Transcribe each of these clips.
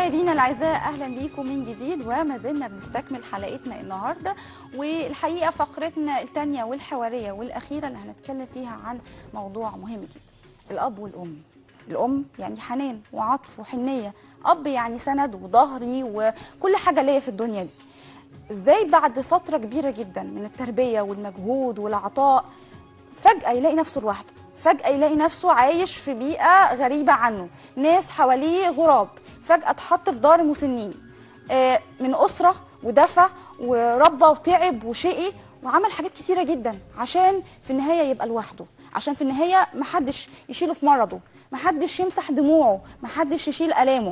مشاهدينا الاعزاء اهلا بيكم من جديد وما زلنا بنستكمل حلقتنا النهارده والحقيقه فقرتنا الثانيه والحواريه والاخيره اللي هنتكلم فيها عن موضوع مهم جدا الاب والام الام يعني حنان وعطف وحنيه اب يعني سند وظهري وكل حاجه ليا في الدنيا دي ازاي بعد فتره كبيره جدا من التربيه والمجهود والعطاء فجاه يلاقي نفسه لوحده فجأة يلاقي نفسه عايش في بيئة غريبة عنه ناس حواليه غراب فجأة اتحط في دار مسنين آه، من أسرة ودفى وربى وتعب وشقي وعمل حاجات كتيرة جدا عشان في النهاية يبقى لوحده عشان في النهاية محدش يشيله في مرضه محدش يمسح دموعه محدش يشيل ألامه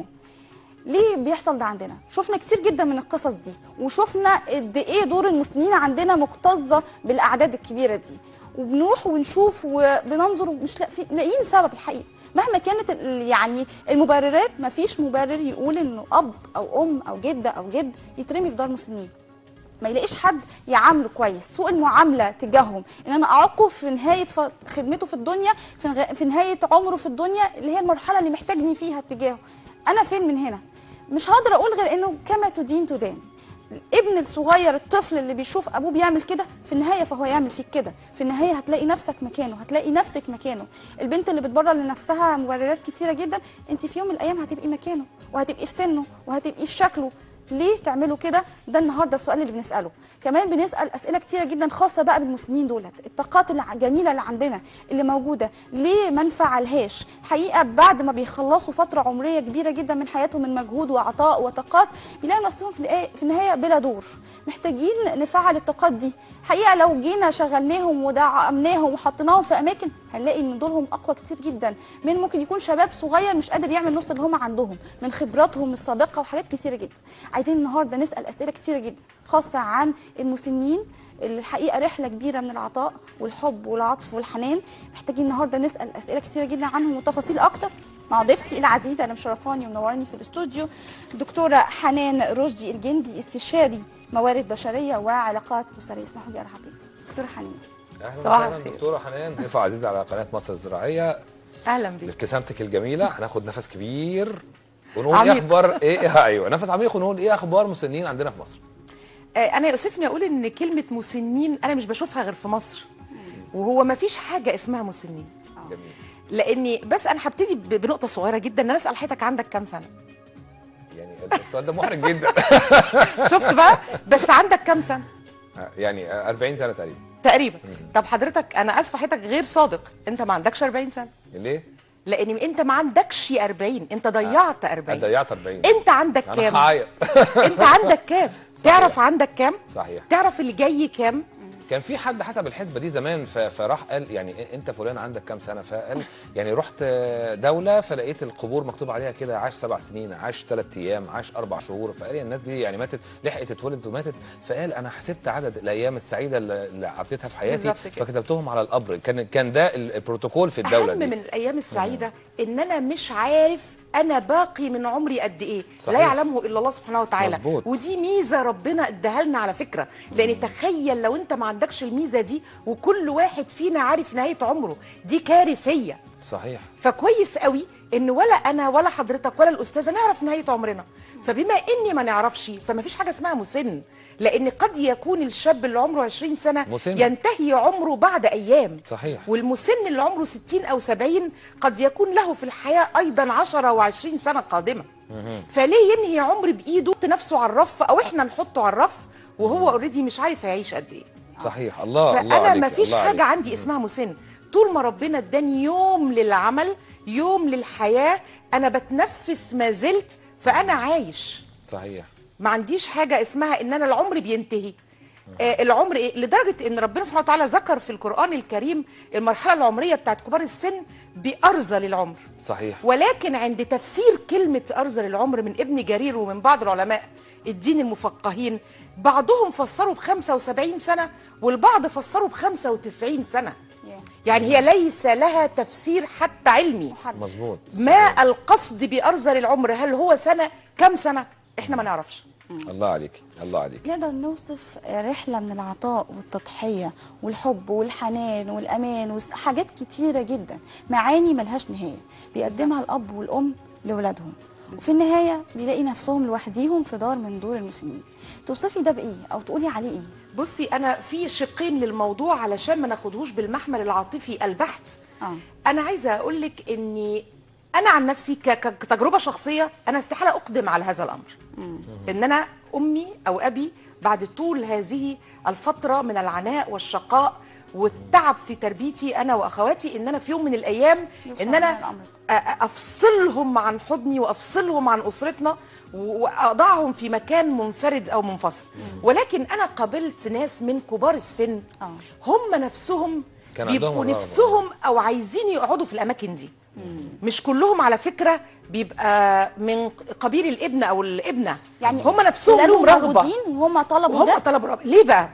ليه بيحصل ده عندنا شفنا كتير جدا من القصص دي وشفنا قد ايه دور المسنين عندنا مكتظه بالاعداد الكبيره دي وبنروح ونشوف وبننظر ومش لاقي- لاقيين سبب الحقيقه مهما كانت ال- يعني المبررات مفيش مبرر يقول انه اب او ام او جده او جد يترمي في دار مسنين ما يلاقيش حد يعامله كويس سوء المعامله تجاههم ان انا اعاقه في نهايه ف- خدمته في الدنيا في نغ- في نهايه عمره في الدنيا اللي هي المرحله اللي محتاجني فيها اتجاهه انا فين من هنا مش هقدر اقول غير انه كما تدين تدان الابن الصغير الطفل اللي بيشوف ابوه بيعمل كده في النهايه فهو يعمل فيك كده في النهايه هتلاقي نفسك مكانه هتلاقي نفسك مكانه البنت اللي بتبرر لنفسها مبررات كتيره جدا انت في يوم من الايام هتبقي مكانه وهتبقي في سنه وهتبقي في شكله ليه تعملوا كده ده النهارده السؤال اللي بنساله كمان بنسال اسئله كتيره جدا خاصه بقى بالمسنين دولت الطاقات الجميله اللي عندنا اللي موجوده ليه ما نفعلهاش حقيقه بعد ما بيخلصوا فتره عمريه كبيره جدا من حياتهم من مجهود وعطاء وطاقات بيلاقوا نفسهم في الآ- في النهايه بلا دور محتاجين نفعل الطاقات دي حقيقه لو جينا شغلناهم ودعمناهم وحطيناهم في اماكن هنلاقي ان دورهم اقوى كتير جدا من ممكن يكون شباب صغير مش قادر يعمل نص اللي هم عندهم من خبراتهم السابقه وحاجات كتيره جدا عايزين النهارده نسال اسئله كتيره جدا خاصه عن المسنين اللي الحقيقه رحله كبيره من العطاء والحب والعطف والحنان محتاجين النهارده نسال اسئله كتيره جدا عنهم وتفاصيل اكتر مع ضيفتي العزيزه اللي مشرفاني ومنوراني في الاستوديو دكتوره حنان رشدي الجندي استشاري موارد بشريه وعلاقات اسريه اسمحوا لي ارحب بيك دكتوره حنان اهلا صباح وسهلا الخير. دكتوره حنان ضيفه عزيزه على قناه مصر الزراعيه اهلا بيك لابتسامتك الجميله هناخد نفس كبير ونقول ايه عميق. اخبار ايه ايوه نفس عميق ونقول ايه اخبار مسنين عندنا في مصر آه، انا يؤسفني اقول ان كلمه مسنين انا مش بشوفها غير في مصر وهو ما فيش حاجه اسمها مسنين جميل لاني بس انا هبتدي ب- بنقطه صغيره جدا ان انا اسال حضرتك عندك كام سنه يعني السؤال ده محرج جدا شفت بقى بس عندك كام سنه يعني 40 سنه تقريبا تقريبا طب حضرتك انا اسفه حضرتك غير صادق انت ما عندكش 40 سنه ليه؟ لان انت ما عندكش 40 انت ضيعت انا 40 ضيعت 40 انت عندك انا كام هعيط انت عندك كام تعرف عندك كام صحيح تعرف اللي جاي كام كان في حد حسب الحسبه دي زمان ف- فراح قال يعني انت فلان عندك كام سنه فقال يعني رحت دوله فلقيت القبور مكتوب عليها كده عاش سبع سنين عاش ثلاث ايام عاش اربع شهور فقال يا الناس دي يعني ماتت لحقت تتولد وماتت فقال انا حسبت عدد الايام السعيده اللي اللي عديتها في حياتي بالظبط كده. فكتبتهم على القبر كان كان ده البروتوكول في الدوله اهم دي من الايام السعيده ان انا مش عارف انا باقي من عمري قد ايه صحيح. لا يعلمه الا الله سبحانه وتعالى مظبوط. ودي ميزه ربنا اداها لنا على فكره لان تخيل لو انت ما عندكش الميزه دي وكل واحد فينا عارف نهايه عمره دي كارثيه صحيح فكويس قوي ان ولا انا ولا حضرتك ولا الاستاذه نعرف نهايه عمرنا فبما اني ما نعرفش فما فيش حاجه اسمها مسن لان قد يكون الشاب اللي عمره 20 سنه مسن. ينتهي عمره بعد ايام صحيح والمسن اللي عمره 60 او 70 قد يكون له في الحياه ايضا 10 و20 سنه قادمه فليه ينهي عمر بايده يحط نفسه على الرف او احنا نحطه على الرف وهو اوريدي مش عارف هيعيش قد ايه صحيح الله الله فانا عليك ما فيش الله حاجه عليك. عندي اسمها مسن طول ما ربنا اداني يوم للعمل يوم للحياه انا بتنفس ما زلت فانا عايش صحيح ما عنديش حاجه اسمها ان انا العمر بينتهي آه العمر ايه لدرجه ان ربنا سبحانه وتعالى ذكر في القران الكريم المرحله العمريه بتاعت كبار السن بارذل العمر صحيح ولكن عند تفسير كلمة أرذل العمر من ابن جرير ومن بعض العلماء الدين المفقهين بعضهم فسروا ب 75 سنة والبعض فسروا ب 95 سنة يعني هي ليس لها تفسير حتى علمي محدد. مظبوط ما القصد بأرذل العمر هل هو سنة كم سنة احنا ما نعرفش الله عليك الله عليك نقدر نوصف رحلة من العطاء والتضحية والحب والحنان والأمان وحاجات كتيرة جدا معاني ملهاش نهاية بيقدمها الأب والأم لأولادهم وفي النهايه بيلاقي نفسهم لوحديهم في دار من دور المسنين توصفي ده بايه او تقولي عليه ايه بصي انا في شقين للموضوع علشان ما ناخدهوش بالمحمل العاطفي البحت اه انا عايزه اقول لك اني انا عن نفسي ك- ك- كتجربه شخصيه انا استحاله اقدم على هذا الامر ان انا امي او ابي بعد طول هذه الفتره من العناء والشقاء والتعب في تربيتي انا واخواتي ان انا في يوم من الايام يوصل ان بينا انا الأمر أ- افصلهم عن حضني وافصلهم عن اسرتنا و- واضعهم في مكان منفرد او منفصل ولكن انا قابلت ناس من كبار السن آه. هم نفسهم كان عندهم بيبقوا الرغبة. نفسهم او عايزين يقعدوا في الاماكن دي مش كلهم على فكره بيبقى من قبيل الابن او الابنه يعني هم نفسهم ولادهم لهم رغبه موجودين وهم طلبوا وهم ده طلبوا رغبة. ليه بقى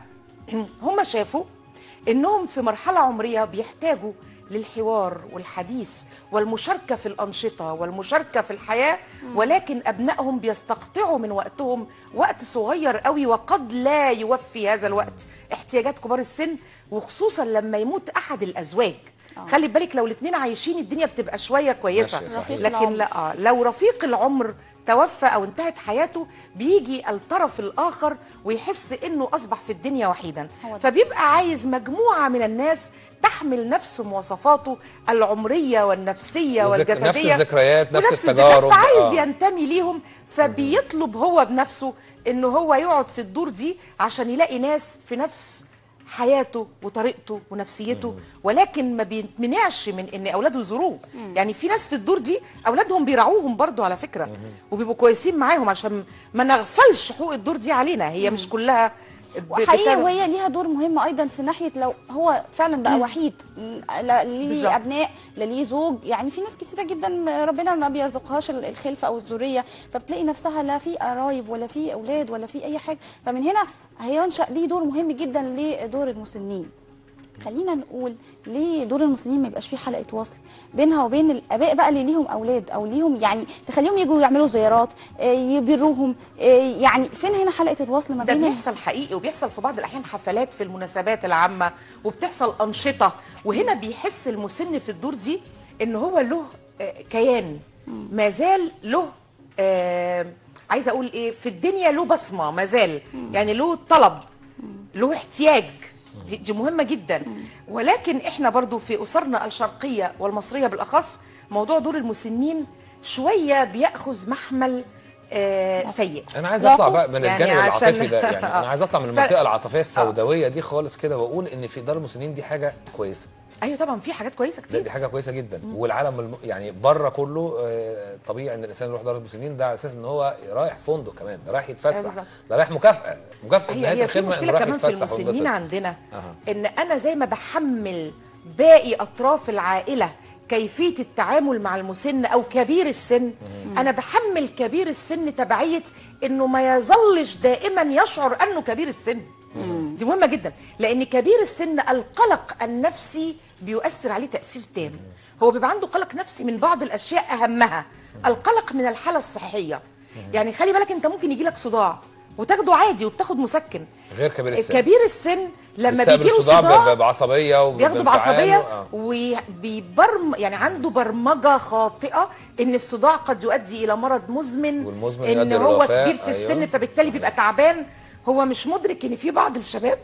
هم شافوا انهم في مرحله عمريه بيحتاجوا للحوار والحديث والمشاركه في الانشطه والمشاركه في الحياه ولكن ابنائهم بيستقطعوا من وقتهم وقت صغير قوي وقد لا يوفي هذا الوقت احتياجات كبار السن وخصوصا لما يموت احد الازواج خلي بالك لو الاثنين عايشين الدنيا بتبقى شويه كويسه ماشية، صحيح. رفيق لكن العمر. لا آه، لو رفيق العمر توفى او انتهت حياته بيجي الطرف الاخر ويحس انه اصبح في الدنيا وحيدا هو ده. فبيبقى عايز مجموعه من الناس تحمل نفس مواصفاته العمريه والنفسيه وذك- والجسديه نفس الذكريات، نفس ونفس الذكريات، التجارب، فعايز آه. ينتمي ليهم فبيطلب هو بنفسه انه هو يقعد في الدور دي عشان يلاقي ناس في نفس حياته وطريقته ونفسيته ولكن ما بيتمنعش من ان اولاده يزوروه يعني في ناس في الدور دي اولادهم بيراعوهم برضو على فكره وبيبقوا كويسين معاهم عشان ما نغفلش حقوق الدور دي علينا هي مش كلها ب- حقيقي بتاع- وهي ليها دور مهم ايضا في ناحيه لو هو فعلا بقى وحيد لا ليه بالظبط. ابناء لا ليه زوج يعني في ناس كثيره جدا ربنا ما بيرزقهاش ال- الخلفه او الذريه فبتلاقي نفسها لا في قرايب ولا في اولاد ولا في اي حاجه فمن هنا هينشا ليه دور مهم جدا لدور المسنين خلينا نقول ليه دور المسنين ما يبقاش فيه حلقه وصل بينها وبين الاباء بقى اللي ليهم اولاد او ليهم يعني تخليهم يجوا يعملوا زيارات آه، يبروهم آه، يعني فين هنا حلقه الوصل ما ده بين بيحصل حقيقي وبيحصل في بعض الاحيان حفلات في المناسبات العامه وبتحصل انشطه وهنا بيحس المسن في الدور دي ان هو له آه، كيان ما زال له آه، عايزه اقول ايه في الدنيا له بصمه ما زال يعني له طلب له احتياج دي, دي مهمه جدا ولكن احنا برضو في اسرنا الشرقيه والمصريه بالاخص موضوع دور المسنين شويه بياخذ محمل آه سيء انا عايز اطلع يعقوب؟ بقى من يعني الجانب عشان- العاطفي ده يعني انا عايز اطلع من ف- المنطقه العاطفيه السوداويه دي خالص كده واقول ان في دار المسنين دي حاجه كويسه ايوه طبعا في حاجات كويسه لا كتير دي حاجه كويسه جدا والعالم الم... يعني بره كله آه، طبيعي ان الانسان يروح دار المسنين ده على اساس ان هو رايح فندق كمان ده رايح أيوة يتفسح بالظبط. ده رايح مكافاه مكافاه هي نهايه هي في الخدمه انه مشكله رايح كمان في يتفسح المسنين وينبسط عندنا أها. ان انا زي ما بحمل باقي اطراف العائله كيفيه التعامل مع المسن او كبير السن انا بحمل كبير السن تبعيه انه ما يظلش دائما يشعر انه كبير السن دي مهمه جدا لان كبير السن القلق النفسي بيؤثر عليه تاثير تام هو بيبقى عنده قلق نفسي من بعض الاشياء اهمها القلق من الحاله الصحيه يعني خلي بالك انت ممكن يجي لك صداع وتاخده عادي وبتاخد مسكن غير كبير السن كبير السن لما بيستقبل بيجي له الصداع ب- صداع ب- بعصبيه بياخده وبانفعال بعصبيه و- آه. وبيبرم يعني عنده برمجه خاطئه ان الصداع قد يؤدي الى مرض مزمن والمزمن ان يؤدي هو للوفاة، كبير في السن أيوة. فبالتالي بيبقى تعبان هو مش مدرك ان في بعض الشباب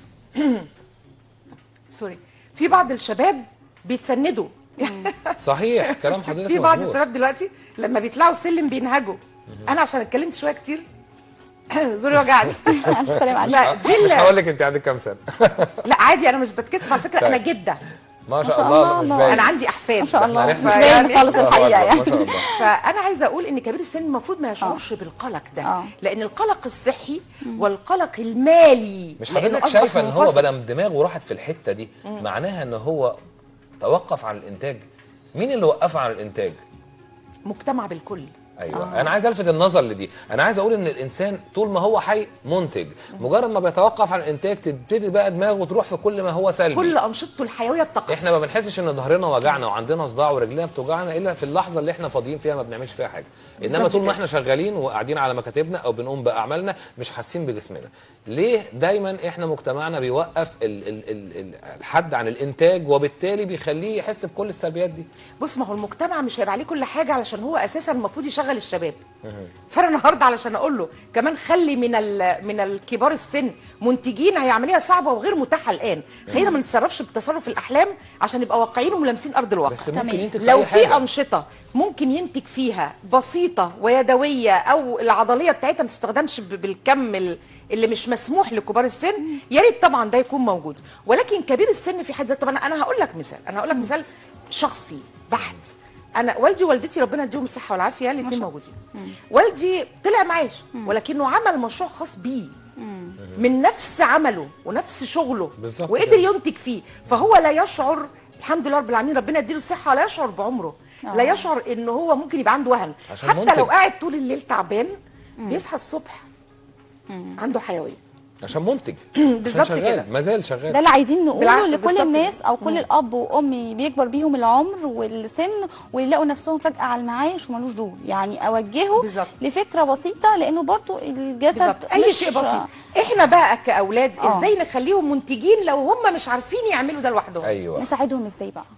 سوري في بعض الشباب بيتسندوا صحيح كلام حضرتك في بعض مظبوط. الشباب دلوقتي لما بيطلعوا السلم بينهجوا انا عشان اتكلمت شويه كتير زوري وجعني الف سلام عليك لا دي مش اللي- هقول لك انت عندك كام سنه لا عادي انا مش بتكسف على فكره انا طيب. جده ما شاء شاء الله الله، مش الله. باين انا عندي احفاد ما شاء الله إحنا مش هنحسب. باين خالص الله الحقيقه أكبر، يعني ما شاء الله فانا عايزه اقول ان كبير السن المفروض ما يشعرش بالقلق ده آه. لان القلق الصحي والقلق المالي مش لأنه حضرتك أصبح شايفه ان هو منفصل. بدل دماغه راحت في الحته دي معناها ان هو توقف عن الانتاج مين اللي وقفه عن الانتاج مجتمع بالكل ايوه آه. انا عايز الفت النظر لدي انا عايز اقول ان الانسان طول ما هو حي منتج مجرد ما بيتوقف عن الانتاج تبتدي بقى دماغه تروح في كل ما هو سلبي كل انشطته الحيويه بتقف احنا ما بنحسش ان ظهرنا وجعنا وعندنا صداع ورجلنا بتوجعنا الا في اللحظه اللي احنا فاضيين فيها ما بنعملش فيها حاجه انما بالظبط طول ما كده. احنا شغالين وقاعدين على مكاتبنا او بنقوم باعمالنا مش حاسين بجسمنا ليه دايما احنا مجتمعنا بيوقف ال ال ال ال الحد عن الانتاج وبالتالي بيخليه يحس بكل السلبيات دي بص ما هو المجتمع مش هيبقى عليه كل حاجه علشان هو اساسا المفروض يشغل بيشغل الشباب فانا النهارده علشان اقول له كمان خلي من ال- من الكبار السن منتجين هي عمليه صعبه وغير متاحه الان خلينا ما نتصرفش بتصرف الاحلام عشان نبقى واقعيين وملامسين ارض الواقع بس ممكن تمام. ينتج في لو أي في حاجة. انشطه ممكن ينتج فيها بسيطه ويدويه او العضليه بتاعتها ما تستخدمش ب- بالكم ال- اللي مش مسموح لكبار السن يا ريت طبعا ده يكون موجود ولكن كبير السن في حد ذاته طب انا انا هقول لك مثال انا هقول لك مثال شخصي بحت انا والدي ووالدتي ربنا يديهم الصحه والعافيه الاثنين موجودين والدي طلع معاش ولكنه عمل مشروع خاص بيه من نفس عمله ونفس شغله بالظبط وقدر كده. ينتج فيه فهو لا يشعر الحمد لله رب العالمين ربنا يديله الصحه لا يشعر بعمره لا يشعر ان هو ممكن يبقى عنده وهن عشان حتى منتج. لو قاعد طول الليل تعبان بيصحى الصبح عنده حيويه عشان منتج عشان بالظبط شغال كده. ما زال ده شغال اللي عايزين نقوله بالعكس، لكل بالظبط الناس كده. او كل الاب وام بيكبر بيهم العمر والسن ويلاقوا نفسهم فجاه على المعاش ومالوش دور يعني اوجهه بالظبط. لفكره بسيطه لانه برضو الجسد بالظبط اي مش- شيء بسيط احنا بقى كاولاد آه. ازاي نخليهم منتجين لو هم مش عارفين يعملوا ده لوحدهم ايوه نساعدهم ازاي بقى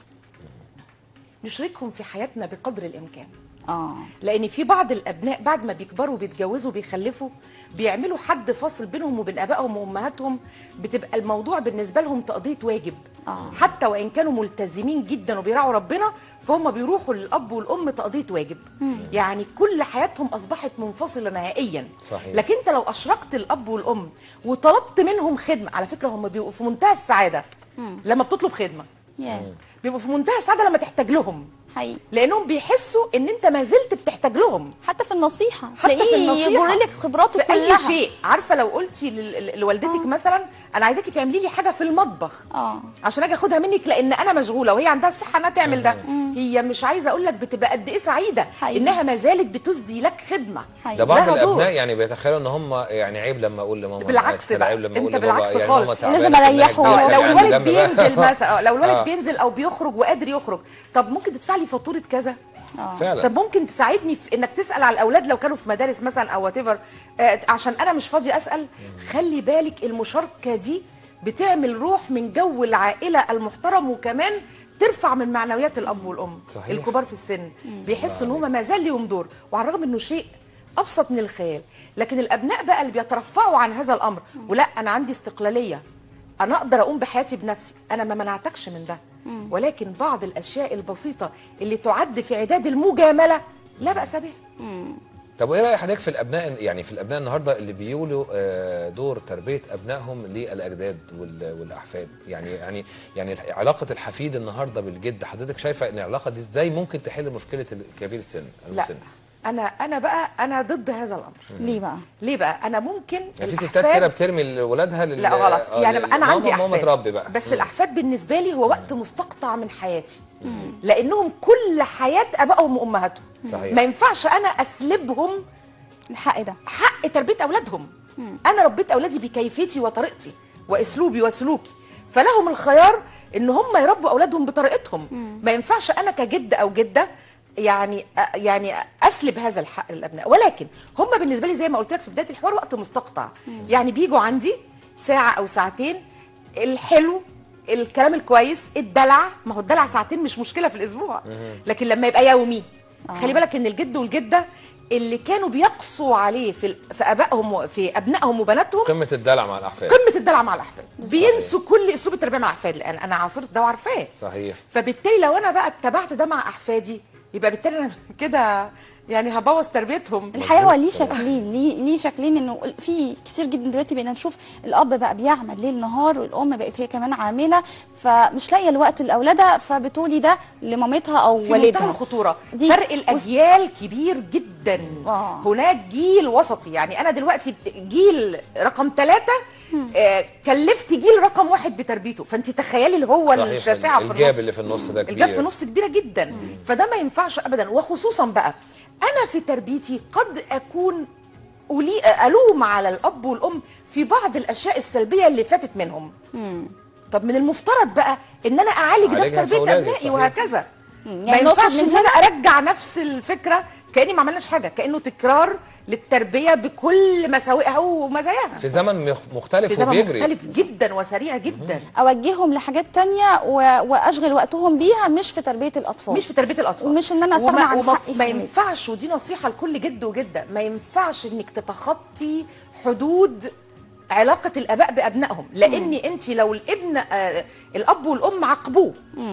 نشركهم في حياتنا بقدر الامكان اه لان في بعض الابناء بعد ما بيكبروا بيتجوزوا بيخلفوا بيعملوا حد فاصل بينهم وبين ابائهم وامهاتهم بتبقى الموضوع بالنسبه لهم تقضيه واجب آه. حتى وان كانوا ملتزمين جدا وبيراعوا ربنا فهم بيروحوا للاب والام تقضيه واجب يعني كل حياتهم اصبحت منفصله نهائيا صحيح. لكن انت لو اشركت الاب والام وطلبت منهم خدمه على فكره هم بيبقوا في منتهى السعاده لما بتطلب خدمه يا بيبقوا في منتهى السعاده لما تحتاج لهم حقيقي لانهم بيحسوا ان انت ما زلت بتحتاج لهم حتى في النصيحه حتى في تلاقيه النصيحة. يجر لك خبراته في كلها اي شيء عارفه لو قلتي لل- لل- لوالدتك مثلا انا عايزاكي تعملي لي حاجه في المطبخ اه عشان اجي اخدها منك لان انا مشغوله وهي عندها الصحه انها تعمل ده هي مش عايزه اقول لك بتبقى قد ايه سعيده حقيقي. انها ما زالت بتسدي لك خدمه حقيقي. ده بعض لها دور. الابناء يعني بيتخيلوا ان هم يعني عيب لما اقول لماما أنا بالعكس آسفة، بقى. عيب لما أنت اقول لبابا بالعكس يعني خالص. ماما تعبانة لازم في إنها أريحه. كبيرة، اه لو خلي الولد عندي جنب بقى. بينزل مثلا اه لو الولد آه. بينزل او بيخرج وقادر يخرج طب ممكن تدفع لي فاتوره كذا فعلا طب ممكن تساعدني في انك تسال على الاولاد لو كانوا في مدارس مثلا او وات آه عشان انا مش فاضيه اسال خلي بالك المشاركه دي بتعمل روح من جو العائله المحترم وكمان ترفع من معنويات الاب والام صحيح. الكبار في السن بيحسوا ان هم ما زال ليهم دور وعلى الرغم انه شيء ابسط من الخيال لكن الابناء بقى اللي بيترفعوا عن هذا الامر ولا انا عندي استقلاليه انا اقدر اقوم بحياتي بنفسي انا ما منعتكش من ده ولكن بعض الاشياء البسيطه اللي تعد في عداد المجامله لا باس بها طب وايه راي حضرتك في الابناء يعني في الابناء النهارده اللي بيولوا آه، دور تربيه ابنائهم للاجداد وال- والاحفاد يعني يعني يعني علاقه الحفيد النهارده بالجد حضرتك شايفه ان العلاقه دي ازاي ممكن تحل مشكله كبير السن لا المسن انا انا بقى انا ضد هذا الامر ليه بقى ليه بقى انا ممكن يعني في الأحفاد- ستات كده بترمي لاولادها لل... لا غلط آه، يعني لل- انا عندي ماما احفاد ماما تربي بقى بس مم. الاحفاد بالنسبه لي هو وقت مستقطع من حياتي لانهم كل حياه ابائهم وامهاتهم صحيح. ما ينفعش انا اسلبهم الحق ده حق تربيه اولادهم انا ربيت اولادي بكيفيتي وطريقتي واسلوبي وسلوكي فلهم الخيار ان هم يربوا اولادهم بطريقتهم ما ينفعش انا كجد او جده يعني أ- يعني اسلب هذا الحق للابناء ولكن هم بالنسبه لي زي ما قلت لك في بدايه الحوار وقت مستقطع يعني بيجوا عندي ساعه او ساعتين الحلو الكلام الكويس الدلع ما هو الدلع ساعتين مش مشكله في الاسبوع لكن لما يبقى يومي خلي بالك ان الجد والجده اللي كانوا بيقصوا عليه في ال- في ابائهم و- في ابنائهم وبناتهم قمه الدلع مع الاحفاد قمه الدلع مع الاحفاد بينسوا كل اسلوب التربيه مع الاحفاد لان انا عاصرت ده وعارفاه صحيح فبالتالي لو انا بقى اتبعت ده مع احفادي يبقى بالتالي انا كده يعني هبوظ تربيتهم الحقيقه هو ليه شكلين ليه ليه شكلين انه في كتير جدا دلوقتي بقينا نشوف الاب بقى بيعمل ليل نهار والام بقت هي كمان عامله فمش لاقيه الوقت لاولادها فبتولي ده لمامتها او في منتهى والدها الخطوره دي فرق الاجيال كبير جدا آه. هناك جيل وسطي يعني انا دلوقتي جيل رقم ثلاثة آه كلفت جيل رقم واحد بتربيته فانت تخيلي اللي هو صحيح الشاسعه في الجاب النص اللي في النص ده كبير الجاب في النص كبيره جدا فده ما ينفعش ابدا وخصوصا بقى انا في تربيتي قد اكون أولي الوم على الاب والام في بعض الاشياء السلبيه اللي فاتت منهم طب من المفترض بقى ان انا اعالج ده في أعالجها في تربيه أولادي، ابنائي صحيح. وهكذا يعني ما ينفعش نقصد ان من انا ارجع نفس الفكره كاني ما عملناش حاجه كانه تكرار للتربيه بكل مساوئها ومزاياها في زمن مخ- مختلف في زمن وبيجري مختلف جدا وسريع جدا اوجههم لحاجات تانية و... واشغل وقتهم بيها مش في تربيه الاطفال مش في تربيه الاطفال ومش إن أنا أستغنى وما- عن وما- حقي في ما البيت. ينفعش ودي نصيحه لكل جد وجده ما ينفعش انك تتخطي حدود علاقه الاباء بابنائهم لان انت لو الابن آه الاب والام عاقبوه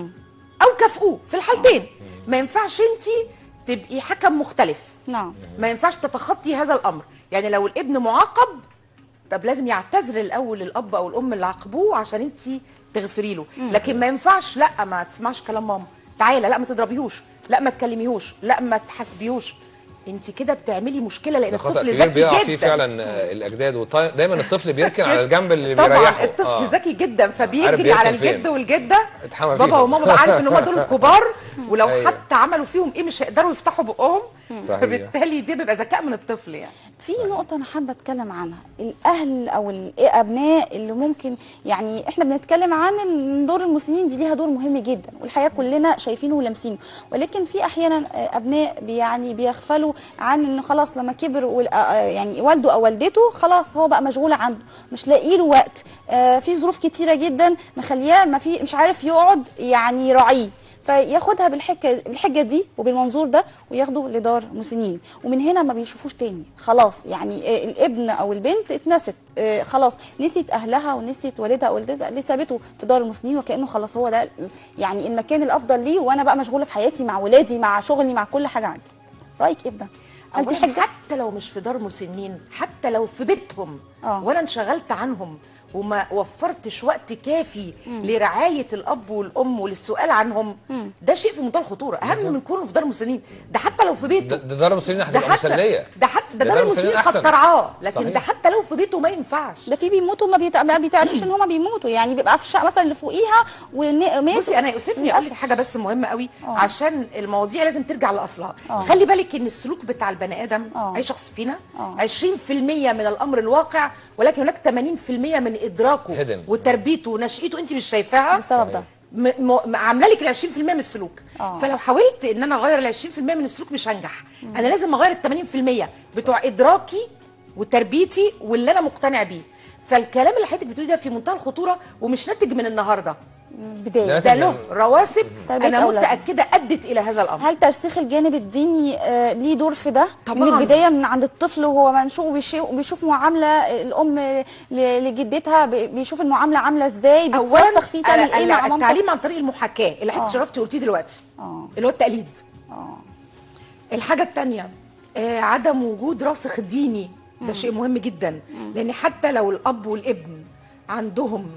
او كافئوه في الحالتين ما ينفعش انت تبقي حكم مختلف نعم ما ينفعش تتخطي هذا الامر يعني لو الابن معاقب طب لازم يعتذر الاول الاب او الام اللي عاقبوه عشان انت تغفري له لكن ما ينفعش لا ما تسمعش كلام ماما تعالى لا ما تضربيهوش لا ما تكلميهوش لا ما تحاسبيهوش انت كده بتعملي مشكله لان ده خطا الطفل كبير ذكي بيقع جدا فيه فعلا آه، الاجداد وطي... دايما الطفل بيركن على الجنب اللي طبعا بيريحه الطفل آه. ذكي جدا عارف فبيجري بيركن على فين. الجد والجده اتحمى بابا فيهم. وماما بقى عارف ان هم دول الكبار ولو أيوة. حتى عملوا فيهم ايه مش هيقدروا يفتحوا بقهم صحيح. فبالتالي دي بيبقى ذكاء من الطفل يعني في نقطة أنا حابة أتكلم عنها الأهل أو الأبناء اللي ممكن يعني إحنا بنتكلم عن إن دور المسنين دي ليها دور مهم جدا والحقيقة كلنا شايفينه ولامسينه ولكن في أحيانا أبناء بي- يعني بيغفلوا عن إن خلاص لما كبر وال- آه، يعني والده أو والدته خلاص هو بقى مشغول عنده مش لاقي له وقت آه، في ظروف كتيرة جدا مخلياه ما في مش عارف يقعد يعني يراعيه فياخدها بالحجه بالحجه دي وبالمنظور ده وياخده لدار مسنين ومن هنا ما بيشوفوش تاني خلاص يعني آه، الابن او البنت اتنست آه، خلاص نسيت اهلها ونسيت والدها او والدتها اللي سابته في دار المسنين وكانه خلاص هو ده يعني المكان الافضل ليه وانا بقى مشغوله في حياتي مع ولادي مع شغلي مع كل حاجه عندي رايك ايه في ده هل دي أولاً حجه حتى لو مش في دار مسنين حتى لو في بيتهم آه. وانا انشغلت عنهم وما وفرتش وقت كافي لرعايه الاب والام وللسؤال عنهم ده شيء في منتهى الخطوره اهم من كونه في دار مسنين ده حتى لو في بيته ده ده دار المسنين ده هتبقى مسليه ده حتى ده ده دار دار المسنين المسنين أحسن. قد ترعاه لكن صحيح. ده حتى لو في بيته ما ينفعش ده في بيموتوا ما, بيتع... ما بيتعرفش ان هما بيموتوا يعني بيبقى في الشقه مثلا اللي فوقيها وماتوا بصي انا يؤسفني اقول لك حاجه بس مهمه قوي آه. عشان المواضيع لازم ترجع لاصلها آه. خلي بالك ان السلوك بتاع البني ادم آه. اي شخص فينا آه. 20% من الامر الواقع ولكن هناك 80% من ادراكه Hidden. وتربيته ونشأته انت مش شايفاها بسبب ده م- م- عامله لك ال 20% من السلوك آه. فلو حاولت ان انا اغير ال 20% من السلوك مش هنجح انا لازم اغير ال 80% بتوع ادراكي وتربيتي واللي انا مقتنع بيه فالكلام اللي حضرتك بتقولي ده في منتهى الخطوره ومش ناتج من النهارده بدايه ده ده من- له رواسب تربية انا أولاد. متاكده ادت الى هذا الامر هل ترسيخ الجانب الديني آه، ليه دور في ده؟ طبعاً. من البدايه من عند الطفل وهو منشوء وبيشي- بيشوف معامله الام ل- لجدتها بي- بيشوف المعامله عامله ازاي بتوسخ فيه تعمل أنا- ايه أنا مع مامتك؟ التعليم عن طريق المحاكاه اللي آه. حضرتك شرفتي قلتيه دلوقتي اه اللي هو التقليد اه الحاجه الثانيه آه عدم وجود راسخ ديني ده شيء مهم جدا لان حتى لو الاب والابن عندهم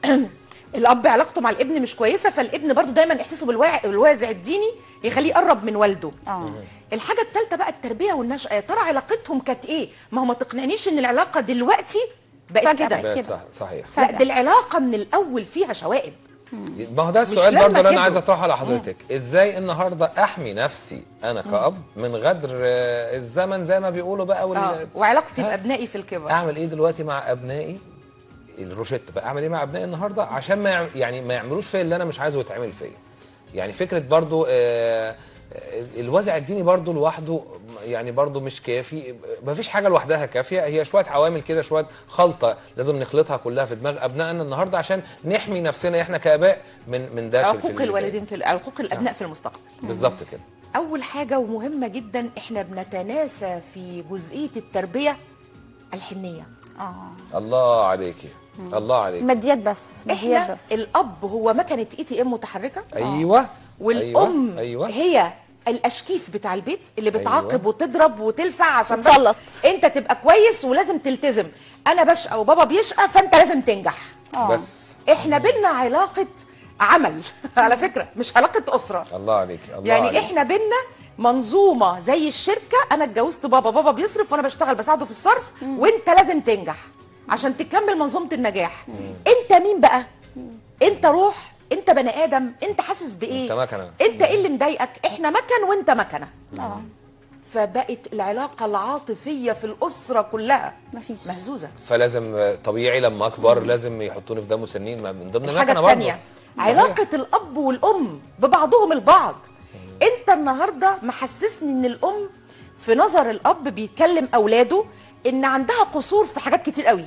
الاب علاقته مع الابن مش كويسه فالابن برضو دايما احساسه بالواع- بالوازع الديني يخليه يقرب من والده اه الحاجه الثالثه بقى التربيه والنشأة يا ترى علاقتهم كانت ايه ما هو ما تقنعنيش ان العلاقه دلوقتي بقت فجأة كده بقت. بس كده. صح صحيح لا فجأة. دي العلاقه من الاول فيها شوائب ما هو ده السؤال لما برضه اللي انا كبروا. عايز اطرحه على حضرتك ازاي النهارده احمي نفسي انا كأب من غدر آه، الزمن زي ما بيقولوا بقى اه وال... وعلاقتي ها؟ بابنائي في الكبر اعمل ايه دلوقتي مع ابنائي الروشته بقى اعمل ايه مع ابنائي النهارده عشان ما يعم- يعني ما يعملوش فيا اللي انا مش عايزه يتعمل فيا يعني فكره برضو آه، آه، الوازع الديني برضو لوحده يعني برضو مش كافي ما فيش حاجه لوحدها كافيه هي شويه عوامل كده شويه خلطه لازم نخلطها كلها في دماغ ابنائنا النهارده عشان نحمي نفسنا احنا كاباء من من ده في- في عقوق اللي الوالدين في عقوق الابناء في المستقبل جاي. بالظبط كده اول حاجه ومهمه جدا احنا بنتناسى في جزئيه التربيه الحنيه اه الله عليكي الله عليك ماديات بس ماديات احنا بس الاب هو مكنه اي تي ام متحركه ايوه والام ايوه, أيوة. هي الاشكيف بتاع البيت اللي بتعاقب أيوة. وتضرب وتلسع عشان بس وتسلط. انت تبقى كويس ولازم تلتزم انا بشقى وبابا بيشقى فانت لازم تنجح آه. بس احنا بينا علاقه عمل على فكره مش علاقه اسره الله عليكي الله يعني عليك. احنا بينا منظومه زي الشركه انا اتجوزت بابا بابا بيصرف وانا بشتغل بساعده في الصرف وانت لازم تنجح عشان تكمل منظومه النجاح انت مين بقى انت روح انت بني ادم انت حاسس بايه انت مكنة. انت ايه اللي مضايقك احنا مكن وانت مكنه اه فبقت العلاقه العاطفيه في الاسره كلها مفيش. مهزوزه فلازم آه، طبيعي لما اكبر لازم يحطوني في ده مسنين ما من ضمن الحاجه المكنه برضه الثانيه علاقه الاب والام ببعضهم البعض انت النهارده محسسني ان الام في نظر الاب بيكلم اولاده ان عندها قصور في حاجات كتير قوي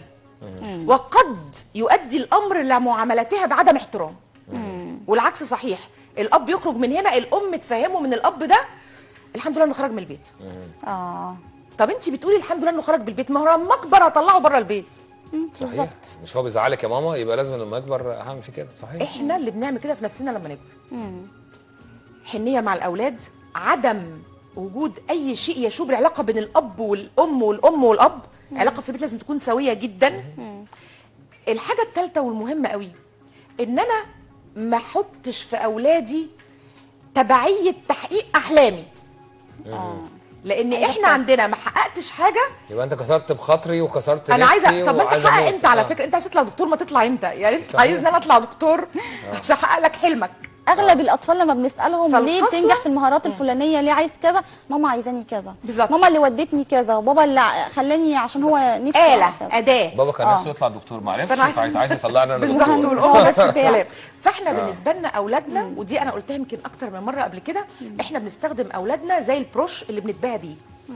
وقد يؤدي الامر لمعاملتها بعدم احترام والعكس صحيح الاب يخرج من هنا الام تفهمه من الاب ده الحمد لله انه خرج من البيت اه طب انت بتقولي الحمد لله انه خرج من البيت ما هو لما اكبر هطلعه بره البيت صحيح مش هو بيزعلك يا ماما يبقى لازم لما يكبر هعمل فيه كده صحيح احنا اللي بنعمل كده في نفسنا لما نكبر حنيه مع الاولاد عدم وجود اي شيء يشوب العلاقه بين الاب والام والام والاب العلاقه في البيت لازم تكون سويه جدا الحاجه الثالثه والمهمه قوي ان انا ما احطش في اولادي تبعيه تحقيق احلامي اه لان عايزة احنا أحتفل. عندنا ما حققتش حاجه يبقى انت كسرت بخاطري وكسرت انا نفسي عايزه طب ما انت وعايزة حقق أموت. انت على آه. فكره انت عايز تطلع دكتور ما تطلع انت يعني انت صحيح. عايزني انا اطلع دكتور عشان احقق لك حلمك اغلب الاطفال لما بنسالهم ليه فالخصوة- بتنجح في المهارات الفلانيه ليه عايز كذا ماما عايزاني كذا بالظبط. ماما اللي ودتني كذا وبابا اللي خلاني عشان هو نفسي آلة أعمل كذا. أداة بابا كان آه. نفسه يطلع دكتور ما عرفش فأنا عايزة- فعايز عايز يطلعنا انا بالظبط دكتور والام نفس آه. الكلام فاحنا آه. بالنسبه لنا اولادنا ودي انا قلتها يمكن اكتر من مره قبل كده احنا بنستخدم اولادنا زي البروش اللي بنتباهى بيه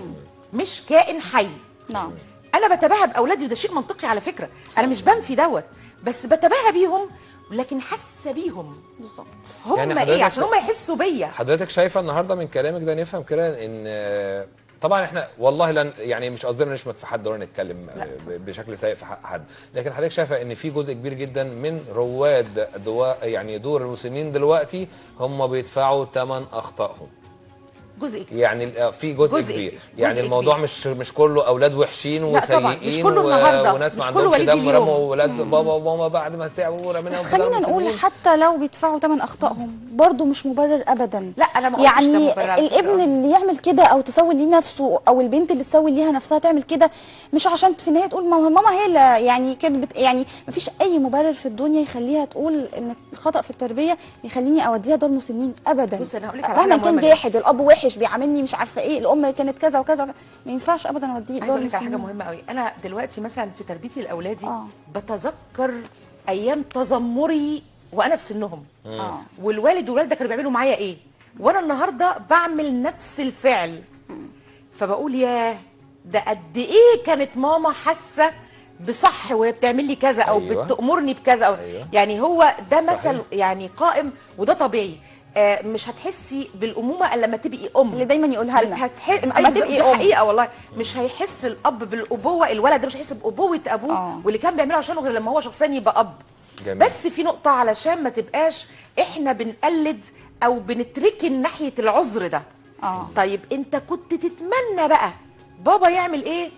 مش كائن حي نعم انا بتباهى باولادي وده شيء منطقي على فكره انا مش بنفي دوت بس بتباهى بيهم لكن حاسه بيهم بالظبط هم يعني ايه حضرتك- عشان هم يحسوا بيا حضرتك شايفه النهارده من كلامك ده نفهم كده ان آه، طبعا احنا والله لن يعني مش قصدنا نشمت في حد ولا نتكلم آه، ب- بشكل سيء في حق حد لكن حضرتك شايفه ان في جزء كبير جدا من رواد دوا يعني دور المسنين دلوقتي هم بيدفعوا ثمن اخطائهم جزء كبير يعني ال- آه، في جزء, جزء كبير كبير. يعني جزء الموضوع كبير. مش مش كله اولاد وحشين لا طبعاً، مش وسيئين كله و- النهاردة، وناس ما مش كله عندهمش وليد دم اليوم. رموا ولاد بابا وماما بعد ما تعبوا ورميناهم بس في دار خلينا نقول المسنين. حتى لو بيدفعوا ثمن اخطائهم برضه مش مبرر ابدا لا انا ما قلتش ده يعني مبرر على فكرة. الابن اللي يعمل كده او تسوي ليه نفسه او البنت اللي تسوي ليها نفسها تعمل كده مش عشان في النهايه تقول ماما ماما هي اللي يعني كانت بت يعني مفيش اي مبرر في الدنيا يخليها تقول ان الخطا في التربيه يخليني اوديها دار مسنين ابدا بص أنا هقول لك على مهما حاجة كان مهمة جدا. جاحد الاب وحش بيعاملني مش عارفه ايه الام كانت كذا وكذا ما ينفعش ابدا اوديه عايزه دار اقول لك على حاجه مسنين مهمه قوي انا دلوقتي مثلا في تربيتي لاولادي آه. بتذكر ايام تذمري وانا في سنهم اه والوالد والوالده كانوا بيعملوا معايا ايه وانا النهارده بعمل نفس الفعل فبقول ياه ده قد ايه كانت ماما حاسه بصح وهي بتعمل لي كذا او أيوة. بتامرني بكذا أو أيوة. يعني هو ده مثل صحيح. يعني قائم وده طبيعي آه مش هتحسي بالامومه الا لما تبقي ام اللي دايما يقولها لنا هتح... اما أيوة تبقي دي ام حقيقه والله مش هيحس الاب بالابوه الولد ده مش هيحس بابوه ابوه آه. واللي كان بيعمله عشانه غير لما هو شخصيا يبقى اب جميل. بس في نقطه علشان ما تبقاش احنا بنقلد او بنتركن ناحيه العذر ده اه طيب انت كنت تتمنى بقى بابا يعمل ايه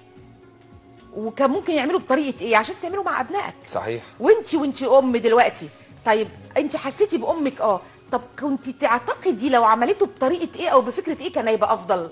وكان ممكن يعمله بطريقه ايه عشان تعمله مع ابنائك صحيح وانت وانت ام دلوقتي طيب انت حسيتي بامك اه طب كنت تعتقدي لو عملته بطريقه ايه او بفكره ايه كان هيبقى افضل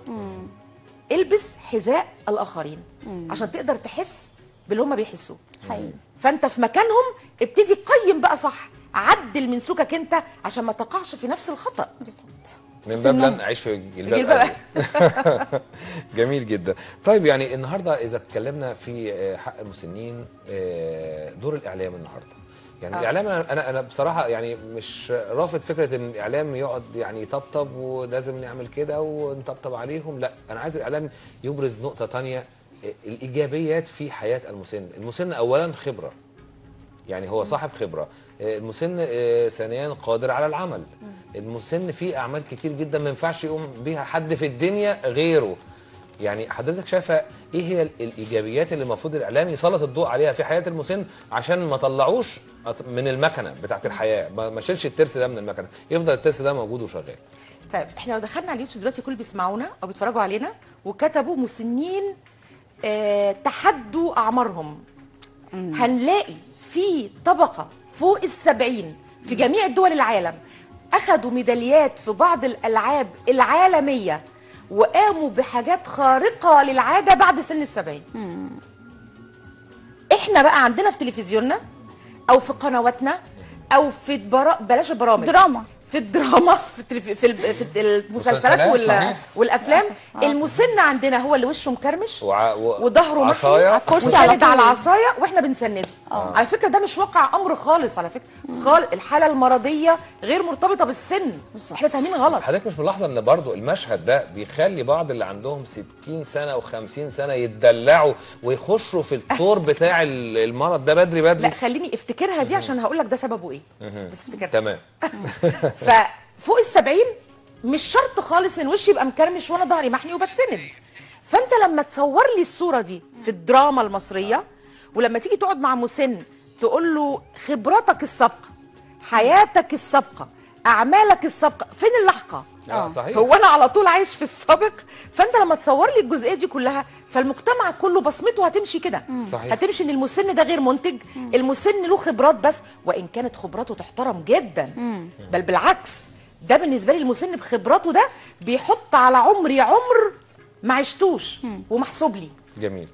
البس حذاء الاخرين عشان تقدر تحس باللي هم بيحسوه حقيقي فانت في مكانهم ابتدي قيم بقى صح عدل من سلوكك انت عشان ما تقعش في نفس الخطا بالظبط من باب سنهم. لن اعيش في جلباب جلباب أبي. جميل جدا طيب يعني النهارده اذا اتكلمنا في آه، حق المسنين آه، دور الاعلام النهارده يعني آه. الاعلام انا انا أنا بصراحه يعني مش رافض فكره ان الاعلام يقعد يعني يطبطب ولازم نعمل كده ونطبطب عليهم لا انا عايز الاعلام يبرز نقطه تانية آه، الايجابيات في حياه المسن المسن اولا خبره يعني هو صاحب خبره آه، المسن آه، ثانيا قادر على العمل المسن فيه اعمال كتير جدا ما ينفعش يقوم بيها حد في الدنيا غيره يعني حضرتك شايفه ايه هي ال- الايجابيات اللي المفروض الاعلام يسلط الضوء عليها في حياه المسن عشان ما طلعوش أط- من المكنه بتاعت الحياه ما ما شيلش الترس ده من المكنه يفضل الترس ده موجود وشغال طيب احنا لو دخلنا على اليوتيوب دلوقتي كل بيسمعونا او بيتفرجوا علينا وكتبوا مسنين آه تحدوا اعمارهم هنلاقي في طبقه فوق السبعين في جميع دول العالم اخذوا ميداليات في بعض الالعاب العالميه وقاموا بحاجات خارقه للعاده بعد سن السبعين احنا بقى عندنا في تلفزيوننا او في قنواتنا او في برا... بلاش برامج دراما في الدراما في التلف... في, ال... في المسلسلات مسلسلات، وال... صحيح. والافلام للأسف. آه. المسن عندنا هو اللي وشه مكرمش وع... و... وظهره محي عصاية. على الكرسي على وساند طول. على العصايه واحنا بنسنده على فكره ده مش واقع امر خالص على فكره خالص الحاله المرضيه غير مرتبطه بالسن احنا فاهمين غلط حضرتك مش ملاحظه ان برضو المشهد ده بيخلي بعض اللي عندهم 60 سنه و50 سنه يتدلعوا ويخشوا في الطور بتاع ال- المرض ده بدري بدري لا خليني افتكرها دي عشان هقول لك ده سببه ايه بس افتكرها تمام ففوق السبعين مش شرط خالص ان الوش يبقى مكرمش وانا ظهري محني وبتسند فانت لما تصور لي الصوره دي في الدراما المصريه ولما تيجي تقعد مع مسن تقول له خبراتك السابقه حياتك السابقه اعمالك السابقه فين اللاحقه اه صحيح هو انا على طول عايش في السابق فانت لما تصور لي الجزئيه دي كلها فالمجتمع كله بصمته هتمشي كده صحيح. هتمشي ان المسن ده غير منتج المسن له خبرات بس وان كانت خبراته تحترم جدا بل بالعكس ده بالنسبه لي المسن بخبراته ده بيحط على عمري عمر ما عشتوش ومحسوب لي جميل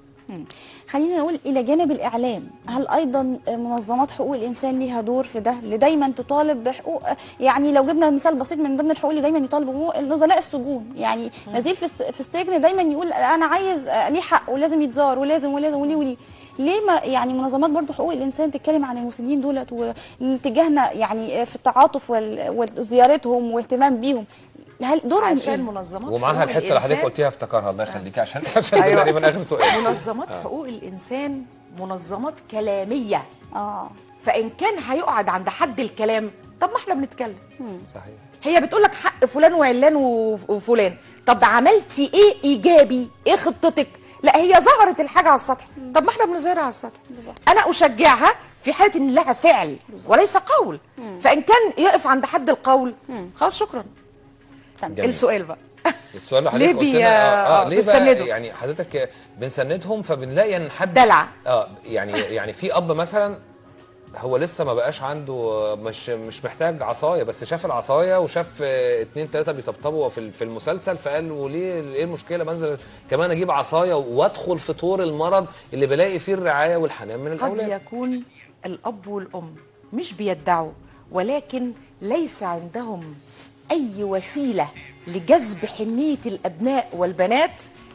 خلينا نقول الى جانب الاعلام هل ايضا منظمات حقوق الانسان ليها دور في ده اللي دايما تطالب بحقوق يعني لو جبنا مثال بسيط من ضمن الحقوق اللي دايما يطالب بحقوق نزلاء السجون يعني نزيل في الس- في السجن دايما يقول انا عايز آه، ليه حق ولازم يتزار ولازم ولازم وليه وليه ليه ما يعني منظمات برضو حقوق الانسان تتكلم عن المسنين دولت واتجاهنا يعني في التعاطف وال- وزيارتهم واهتمام بيهم هل دورهم عشان ايه؟ منظمات ومعاها حقوق الحته اللي حضرتك الإنسان قلتيها افتكرها الله يخليك عشان عشان أيوة. تقريبا اخر سؤال منظمات حقوق الانسان منظمات كلاميه اه فان كان هيقعد عند حد الكلام طب ما احنا بنتكلم صحيح هي بتقول لك حق فلان وعلان وف- وفلان طب عملتي ايه ايجابي ايه خطتك لا هي ظهرت الحاجه على السطح طب ما احنا بنظهرها على السطح بالظبط. انا اشجعها في حاله ان لها فعل وليس قول فان كان يقف عند حد القول خلاص شكرا تمام. جميل. السؤال بقى السؤال اللي ليه حضرتك قلت بي- لنا اه, آه ليه بقى بتسندوا؟ يعني حضرتك بنسندهم فبنلاقي ان حد دلع اه يعني يعني في اب مثلا هو لسه ما بقاش عنده مش مش محتاج عصايه بس شاف العصايه وشاف آه، اتنين تلاته بيطبطبوا في في المسلسل فقال وليه ايه المشكله بنزل كمان اجيب عصايه وادخل في طور المرض اللي بلاقي فيه الرعايه والحنان من قد الاولاد يكون الاب والام مش بيدعوا ولكن ليس عندهم اي وسيله لجذب حنيه الابناء والبنات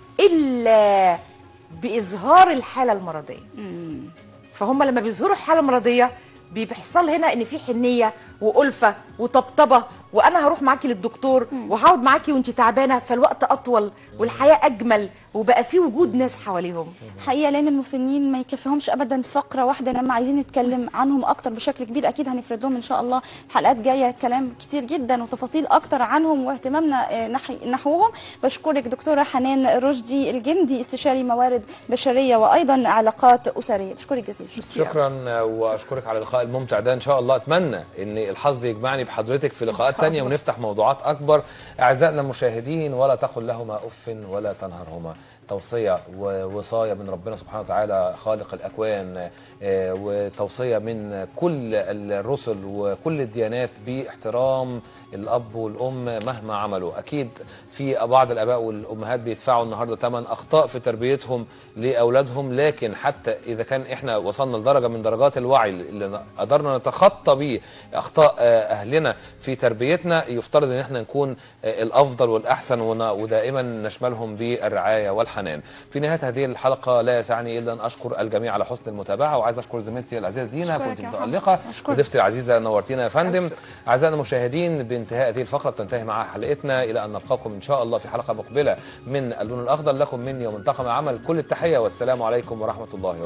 الا باظهار الحاله المرضيه فهم لما بيظهروا الحاله المرضيه بيحصل هنا ان في حنيه والفه وطبطبه وانا هروح معاكي للدكتور وهقعد معاكي وانت تعبانه فالوقت اطول والحياه اجمل وبقى في وجود ناس حواليهم حقيقه لان المسنين ما يكفيهمش ابدا فقره واحده انما عايزين نتكلم عنهم اكتر بشكل كبير اكيد هنفرد لهم ان شاء الله حلقات جايه كلام كتير جدا وتفاصيل اكتر عنهم واهتمامنا آه، نحي نحوهم بشكرك دكتوره حنان رشدي الجندي استشاري موارد بشريه وايضا علاقات اسريه بشكرك جزيلا شكرا واشكرك على اللقاء الممتع ده ان شاء الله اتمنى ان الحظ يجمعني بحضرتك في لقاءات شاء تانية الله. ونفتح موضوعات اكبر اعزائنا المشاهدين ولا تقل لهما اف ولا تنهرهما توصيه ووصايه من ربنا سبحانه وتعالى خالق الاكوان آه، وتوصيه من كل الرسل وكل الديانات باحترام الاب والام مهما عملوا اكيد في بعض الاباء والامهات بيدفعوا النهارده ثمن اخطاء في تربيتهم لاولادهم لكن حتى اذا كان احنا وصلنا لدرجه من درجات الوعي اللي قدرنا نتخطى بيه اخطاء آه، اهلنا في تربيتنا يفترض ان احنا نكون آه، الافضل والاحسن ون- ودائما نشملهم بالرعايه والحنان في نهايه هذه الحلقه لا يسعني الا ان اشكر الجميع على حسن المتابعه وعايز اشكر زميلتي العزيزه دينا أشكرك كنت يا محمد. متالقه أشكرك. وضيفتي العزيزه نورتينا يا فندم اعزائنا المشاهدين بانتهاء هذه الفقره بتنتهي معها حلقتنا الى ان نلقاكم ان شاء الله في حلقه مقبله من اللون الاخضر لكم مني ومن طاقم العمل كل التحيه والسلام عليكم ورحمه الله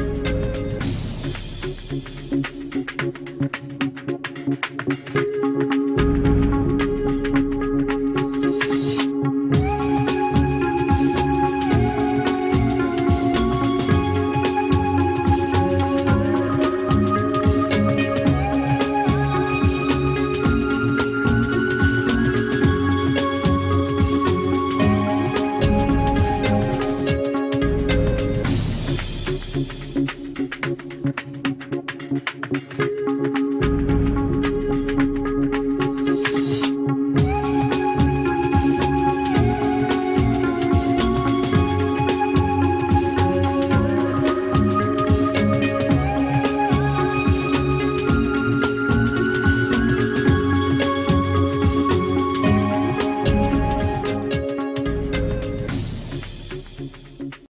وبركاته